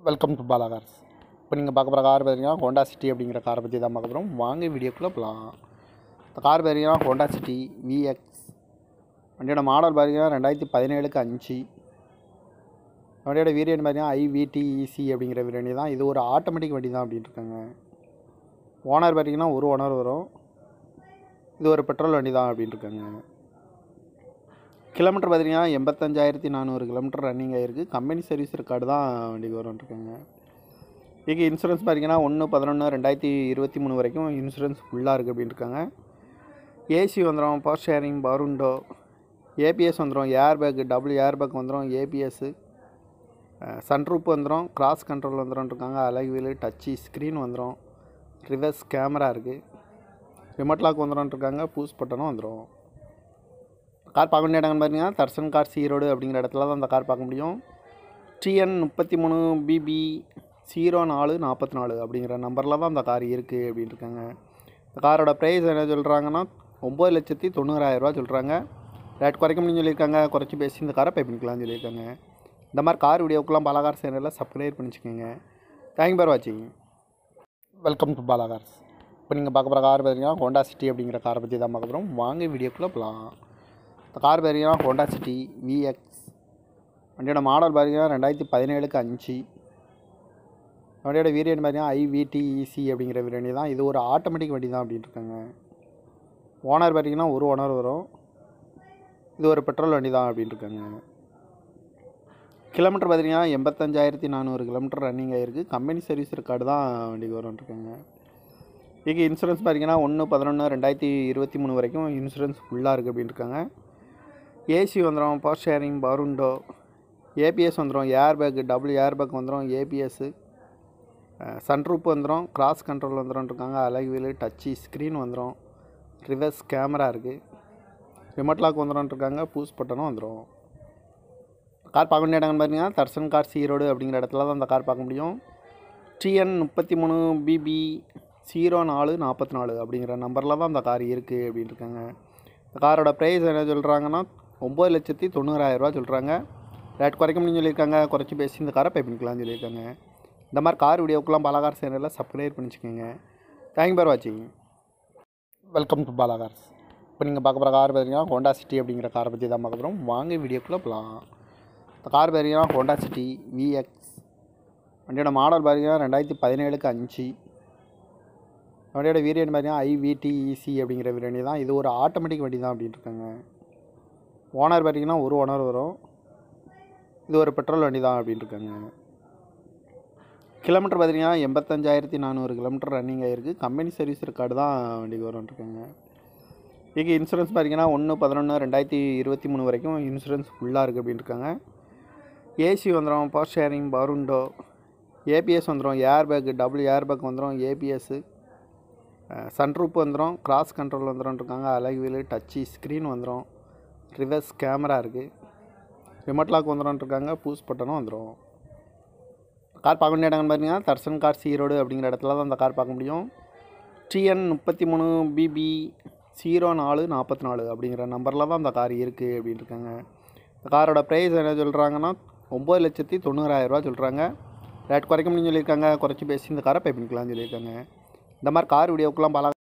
welcome to Bala cars இப்போ நீங்கள் பார்க்க போகிற கார் பார்த்தீங்கன்னா ஹோண்டா சிட்டி அப்படிங்கிற காரை பற்றி தான் பார்க்க போகிறோம் வாங்க வீடியோக்குள்ளே போகலாம் இந்த கார் பார்த்தீங்கன்னா ஹோண்டா சிட்டி விஎக்ஸ் வண்டியோட மாடல் பார்த்தீங்கன்னா ரெண்டாயிரத்தி பதினேழுக்கு அஞ்சு வண்டியோட வேரியன்ட் பார்த்தீங்கன்னா ஐவிடிஇசி அப்படிங்கிற வேரியன்ட் தான் இது ஒரு ஆட்டோமேட்டிக் வண்டி தான் அப்படின்ட்டு இருக்காங்க ஓனர் பார்த்தீங்கன்னா ஒரு ஓனர் வரும் இது ஒரு பெட்ரோல் வண்டி தான் அப்படின்ட்டு இருக்காங்க கிலோமீட்டர் பார்த்தீங்கன்னா எண்பத்தஞ்சாயிரத்தி நானூறு கிலோமீட்டர் ரன்னிங் ஆகிருக்கு கம்பெனி சர்வீஸ் ரெக்கார்டு தான் வண்டிக்கு வரும்ன்ட்ருக்காங்க இதுக்கு இன்சூரன்ஸ் பார்த்தீங்கன்னா ஒன்று பதினொன்று ரெண்டாயிரத்தி இருபத்தி மூணு வரைக்கும் இன்சூரன்ஸ் ஃபுல்லாக இருக்குது அப்படின்னு இருக்காங்க ஏசி வந்துடும் பவர் ஷேரிங் பருண்டோ ஏபிஎஸ் வந்துடும் air bag double air bag வந்துடும் ஏபிஎஸ்ஸு சன்ரூப் வந்துடும் கிராஸ் கண்ட்ரோல் வந்துடும் இருக்காங்க அலகு வீலு டச்சு ஸ்க்ரீன் வந்துடும் ரிவர்ஸ் கேமரா இருக்குது ரிமோட் லாக் வந்துடும் இருக்காங்க பூஸ் பட்டனும் வந்துடும் கார் பார்க்க வேண்டிய இடங்கள்னு பார்த்தீங்கன்னா தர்சன் கார் ஈரோடு அப்படிங்கிற இடத்துல தான் அந்த கார் பார்க்க முடியும் டிஎன் முப்பத்தி மூணு பிபி ஜீரோ நாலு நாற்பத்தி நாலு அப்படிங்கிற நம்பரில் தான் அந்த கார் இருக்குது அப்படின்னு இருக்காங்க இந்த காரோட ப்ரைஸ் என்ன சொல்கிறாங்கன்னா ஒம்பது லட்சத்தி தொண்ணூறாயிரரூவா சொல்கிறாங்க ரேட் குறைக்க முடியும்னு சொல்லியிருக்காங்க குறைச்சி பேசி இந்த காரை பே பண்ணிக்கலாம்னு சொல்லியிருக்காங்க இந்த மாதிரி கார் வீடியோக்கெல்லாம் பாலாகார் சேனலில் சப்ஸ்கிரைப் பண்ணிச்சுக்கோங்க தேங்க் ஃபார் வாட்சிங் வெல்கம் டு பாலா கார்ஸ் இப்போ நீங்கள் பார்க்க போகிற கார் பார்த்தீங்கன்னா ஹோண்டா சிட்டி அப்படிங்கிற காரை பற்றி தான் பார்க்க போகிறோம் வாங்க வீடியோக்குள்ளே போகலாம் இந்த கார் பார்த்தீங்கன்னா ஹோண்டா சிட்டி விஎக்ஸ் வண்டியோட மாடல் பார்த்தீங்கன்னா ரெண்டாயிரத்தி பதினேழுக்கு அஞ்சு வண்டியோட வேரியன்ட் பார்த்தீங்கன்னா ஐவிடிஇசி அப்படிங்கிற வேரியன்ட் தான் இது ஒரு ஆட்டோமேட்டிக் வண்டி தான் அப்படின்ட்டு இருக்காங்க ஓனர் பார்த்தீங்கன்னா ஒரு ஓனர் வரும் இது ஒரு பெட்ரோல் வண்டி தான் அப்படின்ட்டு இருக்காங்க கிலோமீட்டர் பார்த்தீங்கன்னா எண்பத்தஞ்சாயிரத்தி நானூறு கிலோமீட்டர் ரன்னிங் ஆகிருக்கு கம்பெனி சர்வீஸ் ரெக்கார்டு தான் வண்டிக்கு வரும்ன்ட்ருக்காங்க இதுக்கு இன்சூரன்ஸ் பார்த்தீங்கன்னா ஒன்று பதினொன்று ரெண்டாயிரத்தி இருபத்தி மூணு வரைக்கும் இன்சூரன்ஸ் ஃபுல்லாக இருக்குது அப்படின்னு இருக்காங்க ஏசி வந்துடும் பவர் ஷேரிங் பருண்டோ ஏபிஎஸ் வந்துடும் air bag double air bag வந்துடும் ஏபிஎஸ்ஸு சன்ரூப் வந்துடும் கிராஸ் கண்ட்ரோல் வந்துடும் இருக்காங்க அலகு வீலு டச்சு ஸ்க்ரீன் வந்துடும் ரிவர்ஸ் கேமரா இருக்குது ரிமோட் லாக் வந்துடும் இருக்காங்க பூஸ் பட்டனும் வந்துடும் கார் பார்க்க வேண்டிய இடங்கள்னு பார்த்தீங்கன்னா தர்சன் கார் ஈரோடு அப்படிங்கிற இடத்துல தான் அந்த கார் பார்க்க முடியும் டிஎன் முப்பத்தி மூணு பிபி ஜீரோ நாலு நாற்பத்தி நாலு அப்படிங்கிற நம்பரில் தான் அந்த கார் இருக்குது அப்படின்னு இருக்காங்க இந்த காரோட ப்ரைஸ் என்ன சொல்கிறாங்கன்னா ஒம்பது லட்சத்தி தொண்ணூறாயிரரூவா சொல்கிறாங்க ரேட் குறைக்க முடியும்னு சொல்லியிருக்காங்க குறைச்சி பேசி இந்த காரை பே பண்ணிக்கலாம்னு சொல்லியிருக்காங்க இந்த மாதிரி கார் வீடியோக்கெல்லாம் பாலாகார் சேனலில் சப்ஸ்கிரைப் பண்ணிச்சுக்கோங்க தேங்க் ஃபார் வாட்சிங் வெல்கம் டு பாலா கார்ஸ் இப்போ நீங்கள் பார்க்க போகிற கார் பார்த்தீங்கன்னா ஹோண்டா சிட்டி அப்படிங்கிற காரை பற்றி தான் பார்க்க போகிறோம் வாங்க வீடியோக்குள்ளே போகலாம் இந்த கார் பார்த்தீங்கன்னா ஹோண்டா சிட்டி விஎக்ஸ் வண்டியோட மாடல் பார்த்தீங்கன்னா ரெண்டாயிரத்தி பதினேழுக்கு அஞ்சு வண்டியோட வேரியன்ட் பார்த்தீங்கன்னா ஐவிடிஇசி அப்படிங்கிற வேரியன்ட் தான் இது ஒரு ஆட்டோமேட்டிக் வண்டி தான் அப்படின்ட்டு இருக்காங்க ஓனர் பார்த்தீங்கன்னா ஒரு ஓனர் வரும் இது ஒரு பெட்ரோல் வண்டி தான் அப்படின்ட்டு இருக்காங்க கிலோமீட்டர் பார்த்தீங்கன்னா எண்பத்தஞ்சாயிரத்தி நானூறு கிலோமீட்டர் ரன்னிங் ஆகிருக்கு கம்பெனி சர்வீஸ் ரெக்கார்டு தான் வண்டிக்கு வரும்ன்ட்ருக்காங்க இதுக்கு இன்சூரன்ஸ் பார்த்தீங்கன்னா ஒன்று பதினொன்று ரெண்டாயிரத்தி இருபத்தி மூணு வரைக்கும் இன்சூரன்ஸ் ஃபுல்லாக இருக்குது அப்படின்னு இருக்காங்க ஏசி வந்துடும் பவர் ஷேரிங் பருண்டோ ஏபிஎஸ் வந்துடும் air bag double air bag வந்துடும் ஏபிஎஸ்ஸு சன்ரூப் வந்துடும் கிராஸ் கண்ட்ரோல் வந்துடும் இருக்காங்க அலகு வீலு டச்சு ஸ்க்ரீன் வந்துடும் ரிவர்ஸ் கேமரா இருக்குது ரிமோட் லாக் வந்துடும் இருக்காங்க பூஸ் பட்டனும் வந்துடும் கார் பார்க்க வேண்டிய இடங்கள்னு பார்த்தீங்கன்னா தர்சன் கார் ஈரோடு அப்படிங்கிற இடத்துல தான் அந்த கார் பார்க்க முடியும் டிஎன் முப்பத்தி மூணு பிபி ஜீரோ நாலு நாற்பத்தி நாலு அப்படிங்கிற நம்பரில் தான் அந்த கார் இருக்குது அப்படின்னு இருக்காங்க இந்த காரோட ப்ரைஸ் என்ன சொல்கிறாங்கன்னா ஒம்பது லட்சத்தி தொண்ணூறாயிரரூவா சொல்கிறாங்க ரேட் குறைக்க முடியும்னு சொல்லியிருக்காங்க குறைச்சி பேசி இந்த காரை பே பண்ணிக்கலாம்னு சொல்லியிருக்காங்க இந்த மாதிரி கார் வீடியோக்கெல்லாம் பாலா